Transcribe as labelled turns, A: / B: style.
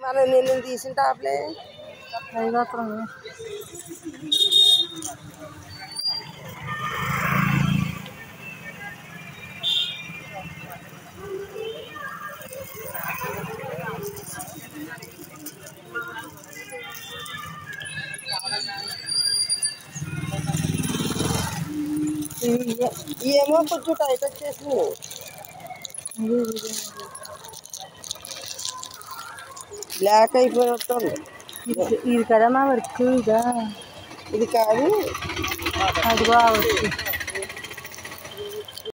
A: తను నేను తీసిన టాప్లే
B: అదిగో అక్కడ ఉంది ఇవి ఇవే.
A: ఏమో కొంచెం టైట్ వచ్చేసింది
B: ఇవి ఇవి.
A: బ్లాక్ అయిపోయినట్టుంది
B: ఇది ఇది కదా మా వర్క్ ఇదా
A: ఇది కాదు
B: అదిగో ఆ వర్క్